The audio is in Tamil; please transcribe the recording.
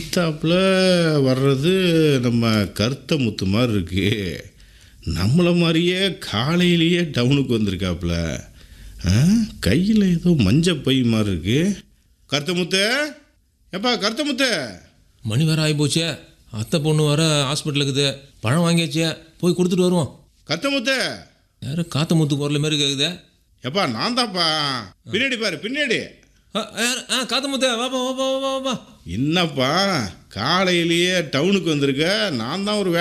எதிர்த்தாப்புல வர்றது நம்ம கருத்த முத்து மாதிரி இருக்கு நம்மளை மாதிரியே காலையிலேயே டவுனுக்கு வந்திருக்காப்புல கையில் ஏதோ மஞ்சள் பை மாதிரி இருக்கு கருத்த முத்து எப்பா கருத்த முத்து மணி வேற ஆகி போச்சே அத்தை பொண்ணு வர ஹாஸ்பிட்டலுக்கு இருக்குது பழம் வாங்கியாச்சே போய் கொடுத்துட்டு வருவோம் கருத்த முத்து யாரும் காத்த முத்து குரல் மாதிரி கேட்குதே எப்பா நான் தான்ப்பா பின்னாடி பாரு பின்னாடி ஆ யார்? ஆ காத்த முத்து வாப்பா வாப்பா வாப்பா வாப்பா என்னப்பா காலையிலேயே டவுனுக்கு வந்திருக்க நான் தான் ஒரு